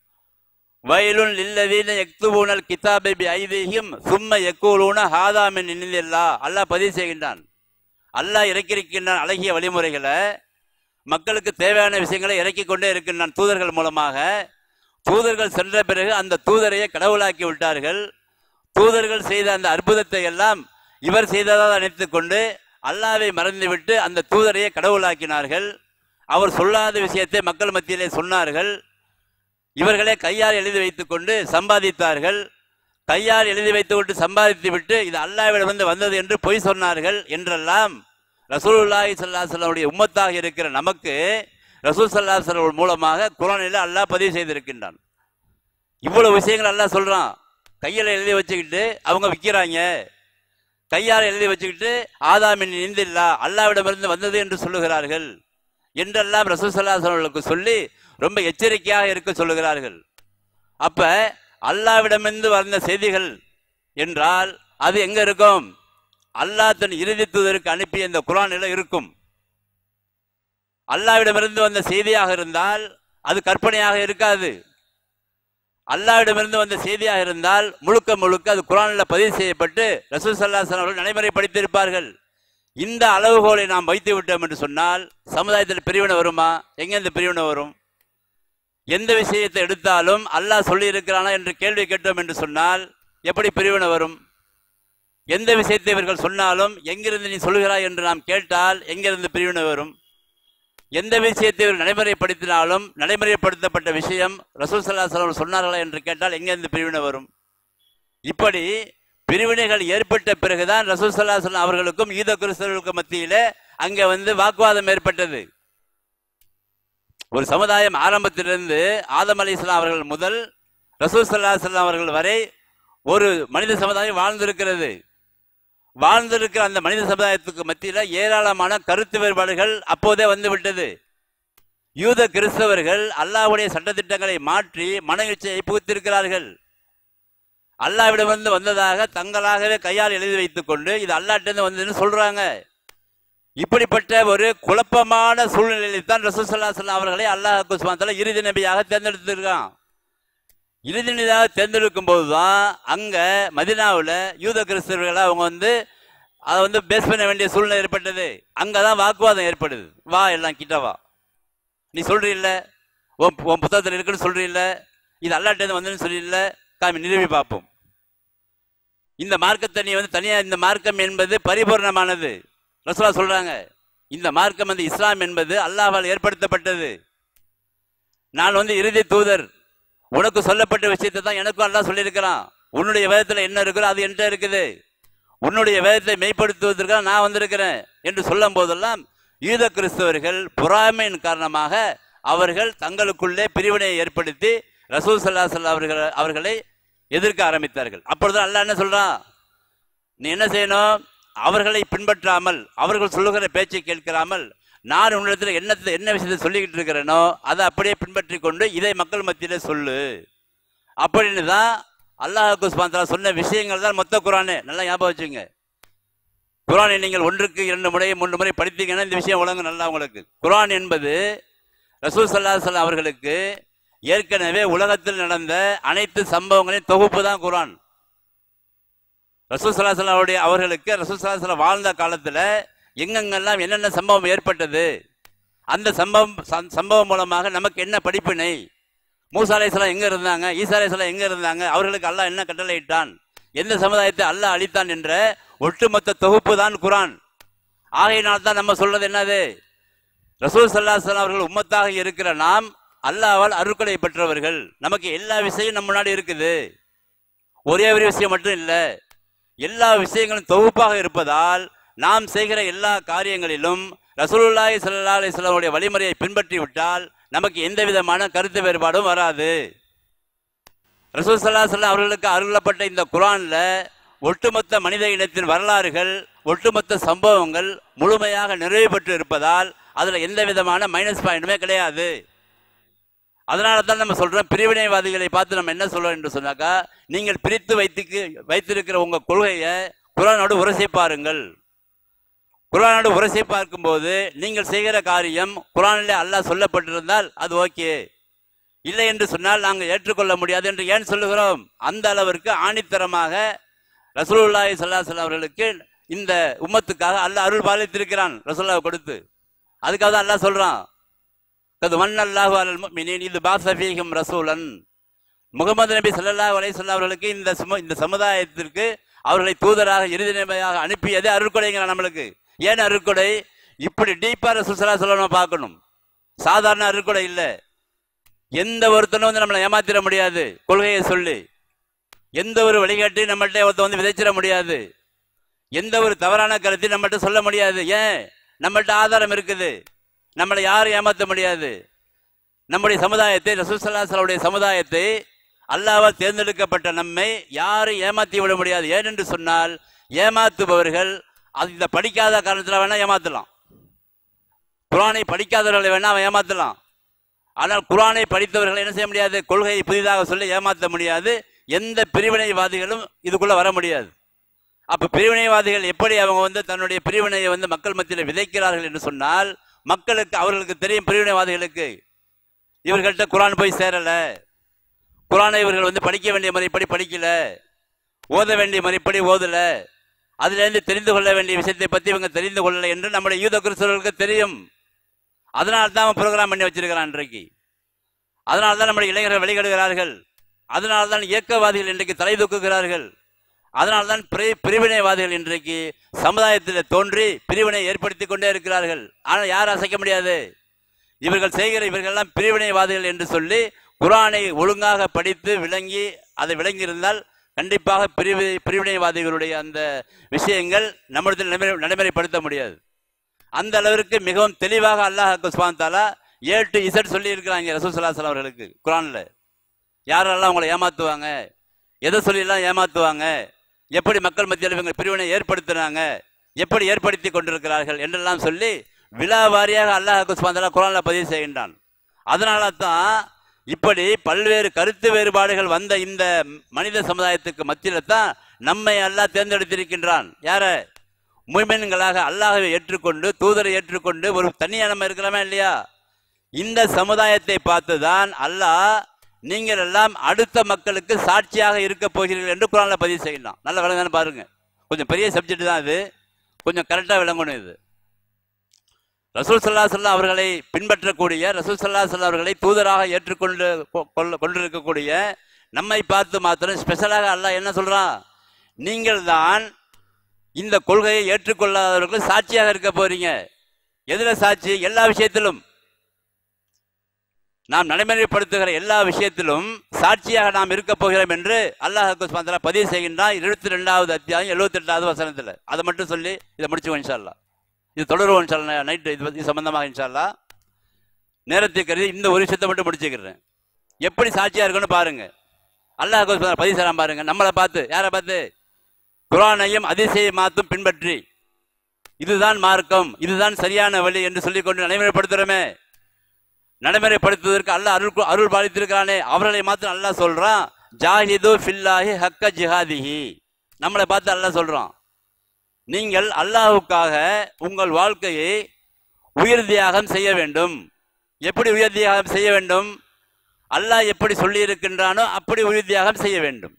வயலுன் லில்லதீன யக்துபூனல் கிதாபை பி ஐதீஹிம் சும்ம யக்கூலூன ஹாதாமின் இனிதில்லா அல்லாஹ் பதிவு செய்கின்றான் அல்லாஹ் இறக்கியிருக்கின்றான் அழகிய வழிமுறைகளை மக்களுக்கு தேவையான விஷயங்களை இறக்கி கொண்டே இருக்கின்றான் தூதர்கள் மூலமாக தூதர்கள் சென்ற பிறகு அந்த தூதரையே கடவுளாக்கி விட்டார்கள் தூதர்கள் செய்த அந்த அற்புதத்தை எல்லாம் இவர் செய்ததாக நினைத்துக் கொண்டு அல்லாவை மறந்துவிட்டு அந்த தூதரையே கடவுளாக்கினார்கள் அவர் சொல்லாத விஷயத்தை மக்கள் மத்தியிலே சொன்னார்கள் இவர்களே கையால் எழுதி வைத்துக் கொண்டு சம்பாதித்தார்கள் கையால் எழுதி வைத்துக்கொண்டு சம்பாதித்து விட்டு இது அல்லாவிடமிருந்து வந்தது என்று பொய் சொன்னார்கள் என்றெல்லாம் ரசூலுல்லாஹி ஸல்லல்லாஹு உம்மத்தாக இருக்கிற நமக்கு ரசூல் ஸல்லல்லாஹு அலைஹி வஸல்லம் மூலமாக குரானில் அல்லாஹ் பதிவு செய்திருக்கின்றான் இவ்வளவு விஷயங்கள் அல்லாஹ் சொல்றான் கையில் எழுதி வச்சுக்கிட்டு அவங்க விற்கிறாங்க கையால் எழுதி வச்சுக்கிட்டு ஆதாமின் இந்தில்லா அல்லாவிடமிருந்து வந்தது என்று சொல்லுகிறார்கள் என்றெல்லாம் ரசூல் ஸல்லல்லாஹு அலைஹி அவர்களுக்கு சொல்லி ரொம்ப எச்சரிக்கையாக இருக்க சொல்லுகிறார்கள் அப்ப அல்லாவிடமிருந்து வந்த செய்திகள் என்றால் அது எங்க இருக்கும் அல்லாஹ் தன் இறுதி தூதருக்கு அனுப்பிய இந்த குரானில் இருக்கும் அல்லாவிடமிருந்து வந்த செய்தியாக இருந்தால் அது கற்பனையாக இருக்காது அல்லாவிடமிருந்து வந்த செய்தியாக இருந்தால் முழுக்க முழுக்க அது குரானில் பதிவு செய்யப்பட்டு ரசூல் சல்லாஹன் அவர்கள் நடைமுறைப்படுத்தியிருப்பார்கள் இந்த அளவுகோலை நாம் வைத்து விட்டோம் என்று சொன்னால் சமுதாயத்தில் பிரிவினை வருமா எங்க இந்த பிரிவினை வரும் எந்த விஷயத்தை எடுத்தாலும் அல்லாஹ் சொல்லி இருக்கிறானா என்று கேள்வி கேட்டோம் என்று சொன்னால் எப்படி பிரிவினை வரும் எந்த விஷயத்தை இவர்கள் சொன்னாலும் எங்கிருந்து நீ சொல்கிறாய் என்று நாம் கேட்டால் எங்கிருந்து பிரிவினை வரும் எந்த விஷயத்தை இவர் நடைமுறைப்படுத்தினாலும் நடைமுறைப்படுத்தப்பட்ட விஷயம் ரசூல் சல்லாஹ் அவர்கள் சொன்னார்களா என்று கேட்டால் எங்கிருந்து பிரிவினை வரும் இப்படி பிரிவினைகள் ஏற்பட்ட பிறகுதான் ரசூல் சல்லாஹ் அவர்களுக்கும் ஈத கிறிஸ்தவர்களுக்கும் மத்தியிலே அங்கே வந்து வாக்குவாதம் ஏற்பட்டது ஒரு சமுதாயம் ஆரம்பத்திலிருந்து ஆதம் அலி இஸ்லாம் அவர்கள் முதல் ரசூல் சல்லா செல்லாம் அவர்கள் வரை ஒரு மனித சமுதாயம் வாழ்ந்திருக்கிறது வாழ்ந்திருக்கிற அந்த மனித சமுதாயத்துக்கு மத்தியில் ஏராளமான கருத்து வேறுபாடுகள் அப்போதே வந்து விட்டது யூத கிறிஸ்தவர்கள் அல்லாஹ்வுடைய சட்டத்திட்டங்களை மாற்றி மன இச்சையை புகுத்திருக்கிறார்கள் அல்லாவிடமிருந்து வந்ததாக தங்களாகவே கையால் எழுதி வைத்துக் கொண்டு இது அல்லாட்டிருந்து வந்ததுன்னு சொல்றாங்க இப்படிப்பட்ட ஒரு குழப்பமான சூழ்நிலையில் தான் ரசூசல்லா சல்லா அவர்களை அல்லாஹ் குஸ்மான் இறுதி நபியாக தேர்ந்தெடுத்திருக்கான் இறுதி நபியாக தேர்ந்தெடுக்கும் போதுதான் அங்க மதினாவில் யூத கிறிஸ்தவர்களை அவங்க வந்து அதை வந்து பேஸ் பண்ண வேண்டிய சூழ்நிலை ஏற்பட்டது அங்கதான் வாக்குவாதம் ஏற்படுது வா எல்லாம் கிட்ட வா நீ சொல்றீல்ல உன் உன் புத்தகத்தில் இருக்குன்னு சொல்றீல்ல இது அல்லாட்டேருந்து வந்ததுன்னு சொல்லியில்ல காமி நிறுவி பார்ப்போம் இந்த மார்க்கத்தை நீ வந்து தனியா இந்த மார்க்கம் என்பது பரிபூர்ணமானது ரசூலா சொல்றாங்க இந்த மார்க்கம் வந்து இஸ்லாம் என்பது அல்லாஹ்வால் ஏற்படுத்தப்பட்டது நான் வந்து இறுதி தூதர் உனக்கு சொல்லப்பட்ட விஷயத்தை தான் எனக்கும் அல்லாஹ் சொல்லியிருக்கிறான் உன்னுடைய வேதத்தில் என்ன இருக்கிறோ அது என்கிட்ட இருக்குது உன்னுடைய வேதத்தை மெய்ப்படுத்துவதற்காக நான் வந்திருக்கிறேன் என்று சொல்லும் போதெல்லாம் யூத கிறிஸ்தவர்கள் பொறாமையின் காரணமாக அவர்கள் தங்களுக்குள்ளே பிரிவினையை ஏற்படுத்தி ரசூல் சல்லா சல்லா அவர்கள் அவர்களை எதிர்க்க ஆரம்பித்தார்கள் அப்பொழுது அல்லாஹ் என்ன சொல்றான் நீ என்ன செய்யணும் அவர்களை பின்பற்றாமல் அவர்கள் சொல்லுகிற பேச்சை கேட்கிறாமல் நான் உன்னிடத்தில் என்னத்தை என்ன விஷயத்தை சொல்லிக்கிட்டு இருக்கிறேனோ அதை அப்படியே பின்பற்றி கொண்டு இதை மக்கள் மத்தியில சொல்லு அப்படின்னு தான் அல்லாஹ் குஸ்மாந்தா சொன்ன விஷயங்கள் தான் மொத்த குரானே நல்லா ஞாபகம் வச்சுங்க குரானை நீங்கள் ஒன்றுக்கு இரண்டு முறை மூன்று முறை படித்தீங்கன்னா இந்த விஷயம் உலகம் நல்லா உங்களுக்கு குரான் என்பது ரசூல் சல்லா சல்லாம் அவர்களுக்கு ஏற்கனவே உலகத்தில் நடந்த அனைத்து சம்பவங்களின் தொகுப்பு தான் குரான் ரசூல் சலாஹலாவுடைய அவர்களுக்கு ரசூல் சலாஹலாம் வாழ்ந்த காலத்தில் எங்கெங்கெல்லாம் என்னென்ன சம்பவம் ஏற்பட்டது அந்த சம்பவம் சம்- சம்பவம் மூலமாக நமக்கு என்ன படிப்பினை மூசா அலைஹிஸ்ஸலாம் எங்க இருந்தாங்க ஈசா அலைஹிஸ்ஸலாம் எங்க இருந்தாங்க அவர்களுக்கு அல்லாஹ் என்ன கட்டளையிட்டான் எந்த சமுதாயத்தை அல்லாஹ் அளித்தான் என்ற ஒட்டுமொத்த தொகுப்பு தான் குரான் ஆகையினால் தான் நம்ம சொல்றது என்னது ரசூல் சல்லாஹ் அவர்கள் உம்மத்தாக இருக்கிற நாம் அல்லாஹ்வால் அருட்கொடை பெற்றவர்கள் நமக்கு எல்லா விஷயம் நம்ம முன்னாடி இருக்குது ஒரே ஒரு விஷயம் மட்டும் இல்லை எல்லா விஷயங்களும் தொகுப்பாக இருப்பதால் நாம் செய்கிற எல்லா காரியங்களிலும் ரசூலுல்லாஹி ஸல்லல்லாஹு அலைஹி வஸல்லம் வழிமுறையை பின்பற்றி விட்டால் நமக்கு எந்த விதமான கருத்து வேறுபாடும் வராது ரசூல் ஸல்லல்லாஹு அலைஹி வஸல்லம் அவர்களுக்கு அருளப்பட்ட இந்த குரான்ல ஒட்டுமொத்த மனித இனத்தின் வரலாறுகள் ஒட்டுமொத்த சம்பவங்கள் முழுமையாக நிறைவு பெற்று இருப்பதால் அதுல எந்த விதமான மைனஸ் பாயிண்ட்டுமே கிடையாது அதனால தான் நம்ம சொல்றோம் பிரிவினைவாதிகளை பார்த்து நம்ம என்ன சொல்றோம் என்று சொன்னாக்கா நீங்கள் பிரித்து வைத்துக்கு வைத்திருக்கிற உங்க கொள்கையை குரானோடு உரசி பாருங்கள் குரானோடு உரசி பார்க்கும்போது நீங்கள் செய்கிற காரியம் குரானிலே அல்லாஹ் சொல்லப்பட்டிருந்தால் அது ஓகே இல்லை என்று சொன்னால் நாங்கள் ஏற்றுக்கொள்ள முடியாது என்று ஏன் சொல்லுகிறோம் அந்த அளவிற்கு ஆணித்தரமாக ரசூலுல்லாஹி ஸல்லல்லாஹு அலைஹி அவர்களுக்கு இந்த உம்மத்துக்காக அல்லாஹ் அருள் பாலித்திருக்கிறான் ரசூலுல்லாஹ் கொடுத்து அதுக்காக தான் அல்லாஹ் சொல்றான் கது மன்னல்லாஹு அலல் முஃமினீன் இது பாசஃபீஹிம் ரசூலன் முகமது நபி ஸல்லல்லாஹு அலைஹி வஸல்லம் அவர்களுக்கு இந்த சும இந்த சமுதாயத்திற்கு அவர்களை தூதராக இறுதி நிலைமையாக அனுப்பியதே அருட்கொடைங்கிறான் நம்மளுக்கு ஏன் அருட்கொடை இப்படி டீப்பா ரசூல் ஸல்லல்லாஹு அலைஹி வஸல்லம் பார்க்கணும் சாதாரண அருட்கொடை இல்லை எந்த ஒருத்தனும் வந்து நம்மளை ஏமாத்திட முடியாது கொள்கையை சொல்லி எந்த ஒரு வழிகாட்டி நம்மள்ட்ட ஒருத்தன் வந்து விதைச்சிட முடியாது எந்த ஒரு தவறான கருத்தையும் நம்மள்ட்ட சொல்ல முடியாது ஏன் நம்மள்ட்ட ஆதாரம் இருக்குது நம்மளை யாரும் ஏமாற்ற முடியாது நம்முடைய சமுதாயத்தை ரசூசல்லாசலுடைய சமுதாயத்தை அல்லாவால் தேர்ந்தெடுக்கப்பட்ட நம்மை யாரும் ஏமாத்தி விட முடியாது ஏனென்று சொன்னால் ஏமாத்துபவர்கள் அது இந்த படிக்காத காரணத்தில் வேணா ஏமாத்தலாம் குரானை படிக்காதவர்களை வேணா அவன் ஏமாத்தலாம் ஆனால் குரானை படித்தவர்களை என்ன செய்ய முடியாது கொள்கையை புதிதாக சொல்லி ஏமாற்ற முடியாது எந்த பிரிவினைவாதிகளும் இதுக்குள்ள வர முடியாது அப்ப பிரிவினைவாதிகள் எப்படி அவங்க வந்து தன்னுடைய பிரிவினையை வந்து மக்கள் மத்தியில் விதைக்கிறார்கள் என்று சொன்னால் மக்களுக்கு அவர்களுக்கு தெரியும் பிரிவினைவாதிகளுக்கு இவர்கள்ட்ட குரான் போய் சேரல குரானை இவர்கள் வந்து படிக்க வேண்டிய முறைப்படி படிக்கல ஓத வேண்டிய முறைப்படி ஓதல அதிலிருந்து தெரிந்து கொள்ள வேண்டிய விஷயத்தை பத்தி இவங்க தெரிந்து கொள்ளல என்று நம்முடைய யூத கிறிஸ்தவர்களுக்கு தெரியும் அதனால தான் அவன் ப்ரோக்ராம் பண்ணி வச்சிருக்கிறான் இன்றைக்கு அதனால தான் நம்முடைய இளைஞர்கள் வெளியிடுகிறார்கள் அதனால தான் இயக்கவாதிகள் இன்றைக்கு தலை தூக்குகிறார்கள் அதனால தான் பிரி பிரிவினைவாதிகள் இன்றைக்கு சமுதாயத்தில் தோன்றி பிரிவினை ஏற்படுத்தி கொண்டே இருக்கிறார்கள் ஆனால் யாரும் அசைக்க முடியாது இவர்கள் செய்கிற இவர்கள்லாம் பிரிவினைவாதிகள் என்று சொல்லி குரானை ஒழுங்காக படித்து விளங்கி அதை விளங்கி இருந்தால் கண்டிப்பாக பிரிவு பிரிவினைவாதிகளுடைய அந்த விஷயங்கள் நம்மிடத்தில் நடைமுறை- நடைமுறைப்படுத்த முடியாது அந்த அளவிற்கு மிகவும் தெளிவாக அல்லாஹ் சுபான் தாலா ஏ டு இசட் சொல்லி இருக்கிறாங்க ரசூசல்லாசலம் அவர்களுக்கு குரான்ல யாரெல்லாம் உங்களை ஏமாத்துவாங்க எதை சொல்லியெல்லாம் ஏமாத்துவாங்க எப்படி மக்கள் மத்தியில் இவங்க பிரிவினை ஏற்படுத்தினாங்க எப்படி ஏற்படுத்தி கொண்டிருக்கிறார்கள் என்றெல்லாம் சொல்லி விழா வாரியாக அல்லாஹ் சுபான் தாலா குரான்ல பதிவு செய்கின்றான் அதனால தான் இப்படி பல்வேறு கருத்து வேறுபாடுகள் வந்த இந்த மனித சமுதாயத்துக்கு மத்தியில தான் நம்மை அல்லாஹ் தேர்ந்தெடுத்திருக்கின்றான் யார முய்மென்களாக அல்லாஹ்வை ஏற்றுக்கொண்டு தூதரை ஏற்றுக்கொண்டு ஒரு தனியா நம்ம இருக்கிறோமா இல்லையா இந்த சமுதாயத்தை பார்த்துதான் அல்லாஹ் நீங்கள் எல்லாம் அடுத்த மக்களுக்கு சாட்சியாக இருக்க போகிறீர்கள் என்று குரான்ல பதிவு செய்யலாம் நல்ல விளங்கான்னு பாருங்க கொஞ்சம் பெரிய சப்ஜெக்ட் தான் இது கொஞ்சம் கரெக்டா விளங்கணும் இது ரசூல் சல்லா சொல்லா அவர்களை பின்பற்றக்கூடிய ரசூல் சல்லா சொல்லா அவர்களை தூதராக ஏற்றுக்கொண்டு கொ- கொள்ள கொண்டிருக்கக்கூடிய நம்மை பார்த்து மாத்திரம் ஸ்பெஷலாக அல்லாஹ் என்ன சொல்றான் நீங்கள் தான் இந்த கொள்கையை ஏற்றுக்கொள்ளாதவர்கள் சாட்சியாக இருக்க போறீங்க எதுல சாட்சி எல்லா விஷயத்திலும் நாம் நடைமுறைப்படுத்துகிற எல்லா விஷயத்திலும் சாட்சியாக நாம் இருக்க போகிறோம் என்று அல்லாஹ் சுப்ஹானஹு பதிவு செய்கின்றான் இருபத்தி ரெண்டாவது அத்தியாயம் எழுபத்தி எட்டாவது வசனத்தில் அதை மட்டும் சொல்லி இதை முடிச்சுக்கோ இன்ஷா அல்லாஹ் இது தொடருவோம் இன்ஷா அல்லாஹ் நைட்டு இது பத்தி சம்பந்தமாக இன்ஷா அல்லாஹ் நேரத்தை கருதி இந்த ஒரு விஷயத்தை மட்டும் முடிச்சுக்கிறேன் எப்படி சாட்சியா இருக்குன்னு பாருங்க அல்லாஹ் சுப்ஹானஹு பதிவு செய்யலாம் பாருங்க நம்மளை பார்த்து யாரை பார்த்து குரானையும் அதிசயமாத்தும் பின்பற்றி இதுதான் மார்க்கம் இதுதான் சரியான வழி என்று சொல்லிக்கொண்டு நடைமுறைப்படுத்துறோமே நடைமுறைப்படுத்துவதற்கு அல்லாஹ் அருள் கு- அருள் பாலித்திருக்கிறானே அவர்களை மாத்திரம் அல்லாஹ் சொல்றான் ஜாஹிது ஃபில்லாஹி ஹக்க ஜிஹாதிஹி நம்மளை பார்த்து அல்லாஹ் சொல்றான் நீங்கள் அல்லாஹ்வுக்காக உங்கள் வாழ்க்கையை உயிர் தியாகம் செய்ய வேண்டும் எப்படி உயிர் தியாகம் செய்ய வேண்டும் அல்லாஹ் எப்படி சொல்லி இருக்கின்றானோ அப்படி உயிர் தியாகம் செய்ய வேண்டும்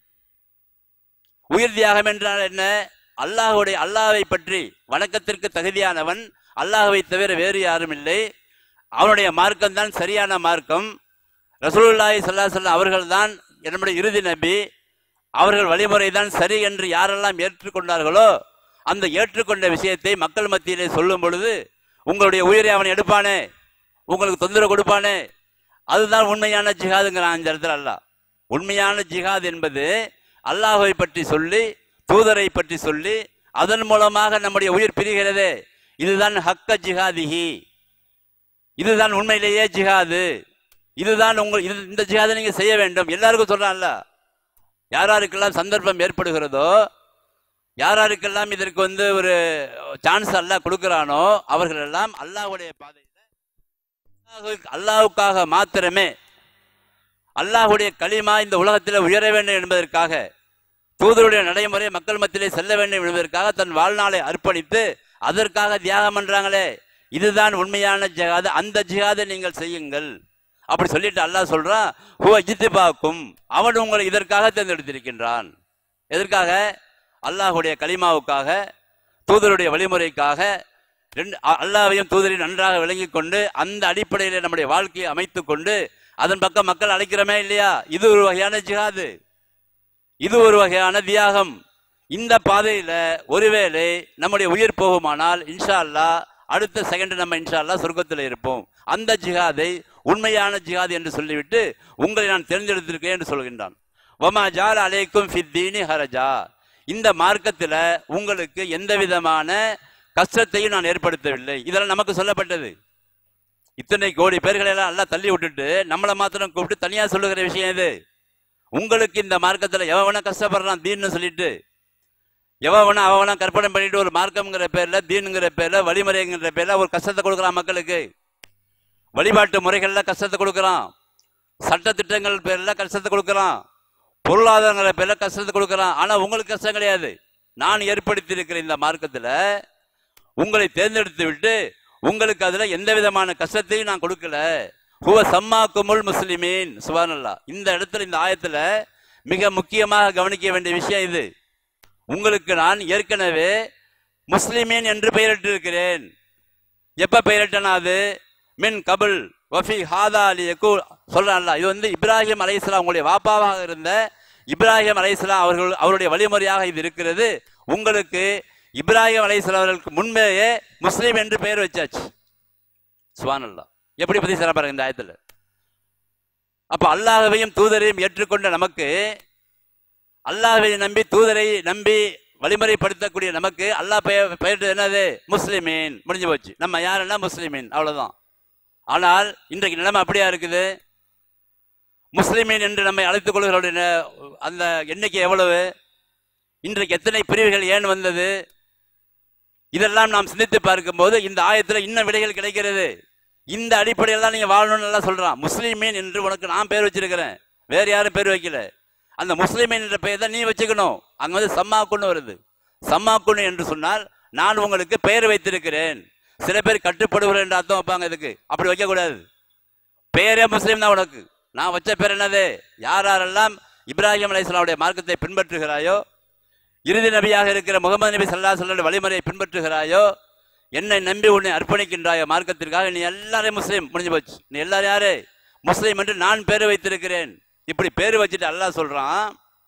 உயிர் தியாகம் என்றால் என்ன அல்லாஹுடைய அல்லாஹ்வை பற்றி வணக்கத்திற்கு தகுதியானவன் அல்லாஹ்வை தவிர வேறு யாரும் இல்லை அவனுடைய மார்க்கம் தான் சரியான மார்க்கம் ரசூலுல்லாஹி ஸல்லல்லாஹு அலைஹி வஸல்லம் அவர்கள்தான் என்னுடைய இறுதி நபி அவர்கள் வழிமுறை தான் சரி என்று யாரெல்லாம் ஏற்றுக்கொண்டார்களோ அந்த ஏற்றுக்கொண்ட விஷயத்தை மக்கள் மத்தியிலே சொல்லும் பொழுது உங்களுடைய உயிரை அவன் எடுப்பானே உங்களுக்கு தொந்தரவு கொடுப்பானே அதுதான் உண்மையான ஜிஹாதுங்கிறான் அந்த இடத்துல அல்லாஹ் உண்மையான ஜிஹாத் என்பது அல்லாஹ்வை பற்றி சொல்லி தூதரை பற்றி சொல்லி அதன் மூலமாக நம்முடைய உயிர் பிரிகிறதே இதுதான் ஹக்க ஜிஹாதிஹி இதுதான் உண்மையிலேயே ஜிஹாது இதுதான் உங்கள் இது இந்த ஜிஹாதை நீங்க செய்ய வேண்டும் எல்லாருக்கும் சொல்றான்ல யார் யாருக்கெல்லாம் சந்தர்ப்பம் ஏற்படுகிறதோ யார் யாருக்கெல்லாம் இதற்கு வந்து ஒரு சான்ஸ் அல்லாஹ் கொடுக்கிறானோ அவர்கள் எல்லாம் அல்லாஹ்வுடைய பாதையில அல்லாஹ்வுக்கு- அல்லாஹ்வுக்காக மாத்திரமே அல்லாஹ்வுடைய களிமா இந்த உலகத்தில் உயர வேண்டும் என்பதற்காக தூதருடைய நடைமுறை மக்கள் மத்தியிலே செல்ல வேண்டும் என்பதற்காக தன் வாழ்நாளை அர்ப்பணித்து அதற்காக தியாகம் பண்றாங்களே இதுதான் உண்மையான ஜிஹாது அந்த ஜிஹாதை நீங்கள் செய்யுங்கள் அப்படி சொல்லிட்டு அல்லாஹ் சொல்றான் ஹுவ ஜித்திபாக்கும் அவன் உங்களை இதற்காக தேர்ந்தெடுத்திருக்கின்றான் எதற்காக அல்லாஹ்வுடைய கலிமாவுக்காக தூதருடைய வழிமுறைக்காக ரெண்டு அ- அல்லாஹ்வையும் தூதரையும் நன்றாக விளங்கிக் கொண்டு அந்த அடிப்படையில் நம்முடைய வாழ்க்கையை அமைத்துக் கொண்டு அதன் பக்கம் மக்கள் அழைக்கிறோமே இல்லையா இது ஒரு வகையான ஜிஹாது இது ஒரு வகையான தியாகம் இந்த பாதையில ஒருவேளை நம்முடைய உயிர் போகுமானால் இன்ஷா அல்லாஹ் அடுத்த செகண்ட் நம்ம இன்ஷா அல்லாஹ் சொர்க்கத்தில் இருப்போம் அந்த ஜிஹாதை உண்மையான ஜிஹாத் என்று சொல்லிவிட்டு உங்களை நான் தேர்ந்தெடுத்திருக்கிறேன் என்று சொல்கின்றான் வமா ஜால் அலைக்கும் ஃபித்தீனி ஹரஜா இந்த மார்க்கத்தில் உங்களுக்கு எந்த விதமான கஷ்டத்தையும் நான் ஏற்படுத்தவில்லை இதெல்லாம் நமக்கு சொல்லப்பட்டது இத்தனை கோடி பேர்களை எல்லாம் எல்லாம் தள்ளி விட்டுட்டு நம்மளை மாத்திரம் கூப்பிட்டு தனியா சொல்லுகிற விஷயம் இது உங்களுக்கு இந்த மார்க்கத்துல எவனா கஷ்டப்படுறான் தீன்னு சொல்லிட்டு எவனா அவனா கற்பனை பண்ணிட்டு ஒரு மார்க்கம்ங்கிற பேர்ல தீனுங்கிற பேர்ல வழிமுறைங்கிற பேர்ல ஒரு கஷ்டத்தை கொடுக்குறான் மக்களுக்கு வழிபாட்டு முறைகள்ல கஷ்டத்தை கொடுக்குறான் சட்ட திட்டங்கள் பேர்ல கஷ்டத்தை கொடுக்குறான் பொருளாதாரங்கிற பேர்ல கஷ்டத்தை கொடுக்குறான் ஆனா உங்களுக்கு கஷ்டம் கிடையாது நான் ஏற்படுத்தி இருக்கிற இந்த மார்க்கத்துல உங்களை தேர்ந்தெடுத்து விட்டு உங்களுக்கு அதுல எந்த விதமான கஷ்டத்தையும் நான் கொடுக்கல ஹுவ சம்மாக்குமுல் முஸ்லிமீன் சுபானல்லா இந்த இடத்துல இந்த ஆயத்துல மிக முக்கியமாக கவனிக்க வேண்டிய விஷயம் இது உங்களுக்கு நான் ஏற்கனவே முஸ்லிமீன் என்று பெயரிட்டிருக்கிறேன் எப்ப பெயரிட்டனா அது மின் கபுல் வஃபி ஹாதா அலி யக்கூ சொல்றான்ல இது வந்து இப்ராஹிம் அலைஹிஸ்ஸலாம் உங்களுடைய வாப்பாவாக இருந்த இப்ராஹிம் அலைஹிஸ்ஸலாம் அவர்கள் அவருடைய வழிமுறையாக இது இருக்கிறது உங்களுக்கு இப்ராஹிம் அலைஹிஸ்ஸலாம் அவர்களுக்கு முன்பேயே முஸ்லீம் என்று பெயர் வச்சாச்சு சுபானல்லா எப்படி பத்தி சிறப்பாரு இந்த ஆயத்துல அப்ப அல்லாஹ்வையும் தூதரையும் ஏற்றுக்கொண்ட நமக்கு அல்லாஹ்வை நம்பி தூதரை நம்பி வழிமுறைப்படுத்தக்கூடிய நமக்கு அல்லாஹ் பெயர் பெயர் என்னது முஸ்லிமீன் முடிஞ்சு போச்சு நம்ம யாருன்னா முஸ்லிமீன் அவ்வளவுதான் ஆனால் இன்றைக்கு நிலைமை அப்படியா இருக்குது முஸ்லிமீன் என்று நம்மை அழைத்துக் கொள்கிறவருடைய ந- அந்த எண்ணிக்கை எவ்வளவு இன்றைக்கு எத்தனை பிரிவுகள் ஏன் வந்தது இதெல்லாம் நாம் சிந்தித்து பார்க்கும்போது இந்த ஆயத்துல இன்னும் விடைகள் கிடைக்கிறது இந்த அடிப்படையில் தான் நீங்க வாழணும்னு நல்லா சொல்றான் முஸ்லிமீன் என்று உனக்கு நான் பேர் வச்சிருக்கிறேன் வேற யாரும் பேர் வைக்கல அந்த முஸ்லிமீன் என்ற பெயர் தான் நீ வச்சுக்கணும் அங்க வந்து சம்மாக்குன்னு வருது சம்மாக்குன்னு என்று சொன்னால் நான் உங்களுக்கு பெயர் வைத்திருக்கிறேன் சில பேர் கட்டுப்படுவர் என்ற அர்த்தம் வைப்பாங்க இதுக்கு அப்படி வைக்கக்கூடாது பெயரே முஸ்லீம் தான் உனக்கு நான் வச்ச பேர் என்னது யார் யாரெல்லாம் இப்ராஹிம் அலைஹிஸ்ஸலாமுடைய மார்க்கத்தை பின்பற்றுகிறாயோ இறுதி நபியாக இருக்கிற முகமது நபி சல்லா சொல்லுடைய வழிமுறையை பின்பற்றுகிறாயோ என்னை நம்பி உன்னை அர்ப்பணிக்கின்றாயோ மார்க்கத்திற்காக நீ எல்லாரையும் முஸ்லீம் முடிஞ்சு போச்சு நீ எல்லாரும் யாரு முஸ்லீம் என்று நான் பேர் வைத்திருக்கிறேன் இப்படி பேர் வச்சுட்டு அல்லாஹ் சொல்றான்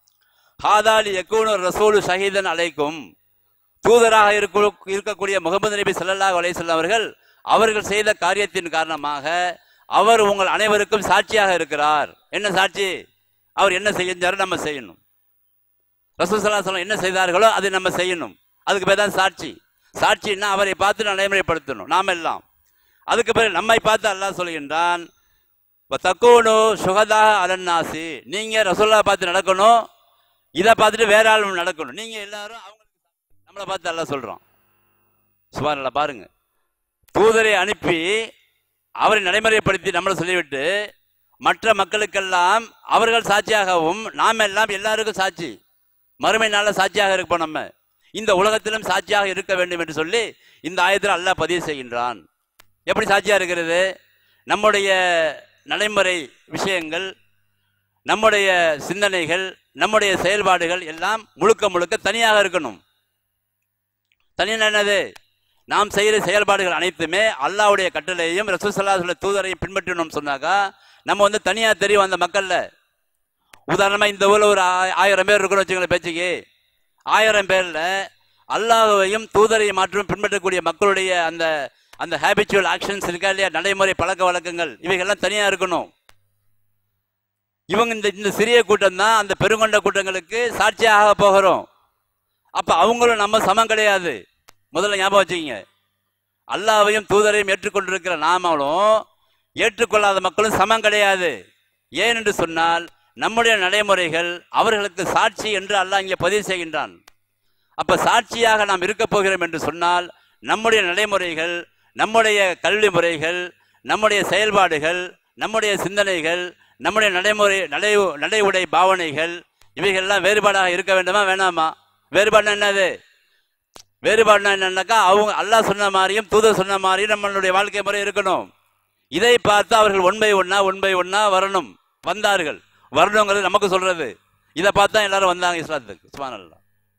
ஹாதாலி யக்கூனு ரசூலு ஷஹீதன் அலைக்கும் தூதராக இருக்க- இருக்கக்கூடிய முகமது நபி ஸல்லல்லாஹு அலைஹி வஸல்லம் அவர்கள் அவர்கள் செய்த காரியத்தின் காரணமாக அவர் உங்கள் அனைவருக்கும் சாட்சியாக இருக்கிறார் என்ன சாட்சி அவர் என்ன செஞ்சாரோ நம்ம செய்யணும் ரசூசல்லாசலம் என்ன செய்தார்களோ அதை நம்ம செய்யணும் அதுக்கு பேர் தான் சாட்சி சாட்சின்னா அவரை பார்த்து நடைமுறைப்படுத்தணும் நாம் எல்லாம் அதுக்கு பிறகு நம்மை பார்த்து அல்லாஹ் சொல்கின்றான் தக்கோனு சுகதா அலன்னாசி நீங்க ரசூல்லா பார்த்து நடக்கணும் இதை பார்த்துட்டு வேற ஆள் நடக்கணும் நீங்க எல்லாரும் அவங்களுக்கு நம்மளை பார்த்து அல்லாஹ் சொல்றான் சுபாரில் பாருங்க தூதரை அனுப்பி அவரை நடைமுறைப்படுத்தி நம்மளை சொல்லிவிட்டு மற்ற மக்களுக்கெல்லாம் அவர்கள் சாட்சியாகவும் நாம் எல்லாம் எல்லாருக்கும் சாட்சி மறுமை நாளில் சாட்சியாக இருப்போம் நம்ம இந்த உலகத்திலும் சாட்சியாக இருக்க வேண்டும் என்று சொல்லி இந்த ஆயத்தில் அல்லாஹ் பதிவு செய்கின்றான் எப்படி சாட்சியாக இருக்கிறது நம்முடைய நடைமுறை விஷயங்கள் நம்முடைய சிந்தனைகள் நம்முடைய செயல்பாடுகள் எல்லாம் முழுக்க முழுக்க தனியாக இருக்கணும் தனியாக என்னது நாம் செய்கிற செயல்பாடுகள் அனைத்துமே அல்லாஹ்வுடைய கட்டளையையும் ரசூசல்லாஹுடைய தூதரையும் பின்பற்றணும்னு சொன்னாக்கா நம்ம வந்து தனியாக தெரியும் அந்த மக்கள்ல உதாரணமா இந்த ஊர்ல ஒரு ஆய- ஆயிரம் பேர் இருக்கணும் வச்சுங்களேன் பேச்சுக்கு ஆயிரம் பேர்ல அல்லாஹ்வையும் தூதரையும் மாற்றும் பின்பற்றக்கூடிய மக்களுடைய அந்த அந்த ஹேபிச்சுவல் ஆக்ஷன்ஸ் இருக்கா இல்லையா நடைமுறை பழக்க வழக்கங்கள் இவைகள்லாம் தனியா இருக்கணும் இவங்க இந்த இந்த சிறிய கூட்டம் தான் அந்த பெருங்கொண்ட கூட்டங்களுக்கு சாட்சியாக போகிறோம் அப்ப அவங்களும் நம்ம சமம் கிடையாது முதல்ல ஞாபகம் வச்சுக்கிங்க அல்லாஹ்வையும் தூதரையும் ஏற்றுக்கொண்டிருக்கிற நாமளும் ஏற்றுக்கொள்ளாத மக்களும் சமம் கிடையாது ஏன் என்று சொன்னால் நம்முடைய நடைமுறைகள் அவர்களுக்கு சாட்சி என்று அல்லாஹ் இங்கே பதிவு செய்கின்றான் அப்ப சாட்சியாக நாம் இருக்க போகிறோம் என்று சொன்னால் நம்முடைய நடைமுறைகள் நம்முடைய கல்வி முறைகள் நம்முடைய செயல்பாடுகள் நம்முடைய சிந்தனைகள் நம்முடைய நடைமுறை நடை நடை உடை பாவனைகள் இவைகள்லாம் வேறுபாடாக இருக்க வேண்டுமா வேணாமா வேறுபாடுனா என்னது வேறுபாடுனா என்னன்னாக்கா அவங்க அல்லாஹ் சொன்ன மாதிரியும் தூதர் சொன்ன மாதிரியும் நம்மளுடைய வாழ்க்கை முறை இருக்கணும் இதை பார்த்து அவர்கள் ஒன் பை ஒன்னா ஒன் பை ஒன்னா வரணும் வந்தார்கள் வரணுங்கிறது நமக்கு சொல்றது இதை பார்த்து தான் எல்லாரும் வந்தாங்க இஸ்லாத்துக்கு சுபான் அல்லா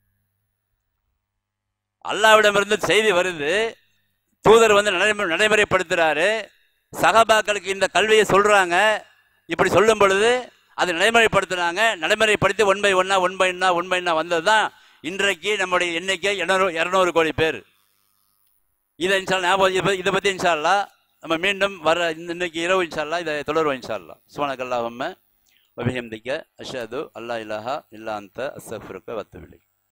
அல்லாவிடமிருந்து செய்தி வருது தூதர் வந்து நடைமுறை நடைமுறைப்படுத்துறாரு சகபாக்களுக்கு இந்த கல்வியை சொல்றாங்க இப்படி சொல்லும் பொழுது அதை நடைமுறைப்படுத்துனாங்க நடைமுறைப்படுத்தி ஒன் பை ஒன்னா ஒன் பை ஒன்னா ஒன் பை ஒன்னா வந்தது தான் இன்றைக்கு நம்முடைய எண்ணிக்கை இரநூறு இரநூறு கோடி பேர் இதை இன்ஷா ஞாபகம் இதை பத்தி- இதை பத்தி இன்ஷா அல்லா நம்ம மீண்டும் வர இந்த- இன்னைக்கு இரவு இன்ஷால்லா இதை தொடர்வோம் இன்ஷால்லா சுவனக் அல்லாஹும்ம வபிஹம்திக்க அஷது அல்லா இலாஹா இல்லா அந்த அஸ்தஃபிருக்க வத்துவிலை